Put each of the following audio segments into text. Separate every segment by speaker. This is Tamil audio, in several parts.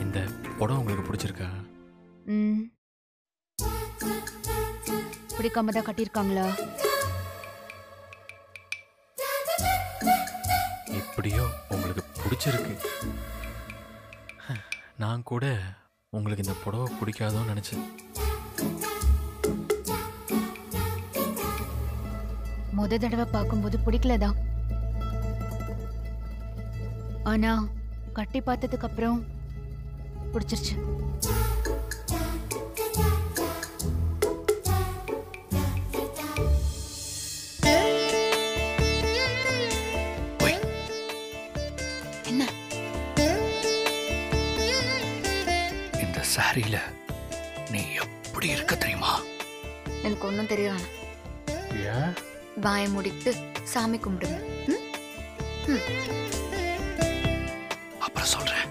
Speaker 1: இந்த புடவை உங்களுக்கு பிடிச்சிருக்கா
Speaker 2: ம் பிடிக்காம தான் கட்டியிருக்காங்களா
Speaker 1: எப்படியோ உங்களுக்கு பிடிச்சிருக்கு நான் கூட உங்களுக்கு இந்த புடவை பிடிக்காதோன்னு நினச்சேன்
Speaker 2: முத தடவை பார்க்கும்போது பிடிக்கலதான் ஆனா கட்டி பார்த்ததுக்கு அப்புறம் பிடிச்சிருச்சு
Speaker 1: ஒய்
Speaker 2: என்ன
Speaker 1: இந்த சாரியில நீ எப்படி இருக்க தெரியுமா
Speaker 2: எனக்கு ஒன்றும் தெரிய வேணாம்
Speaker 1: ஏன்
Speaker 2: வாயை மூடிட்டு சாமி கும்பிடுங்க ம்?
Speaker 1: அப்புறம் சொல்றேன்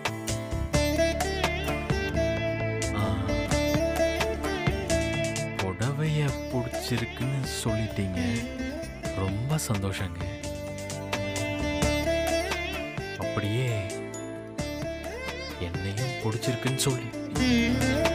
Speaker 1: புடவைய பிடிச்சிருக்குன்னு சொல்லிட்டீங்க ரொம்ப சந்தோஷங்க அப்படியே என்னையும் பிடிச்சிருக்குன்னு சொல்லி
Speaker 2: ம்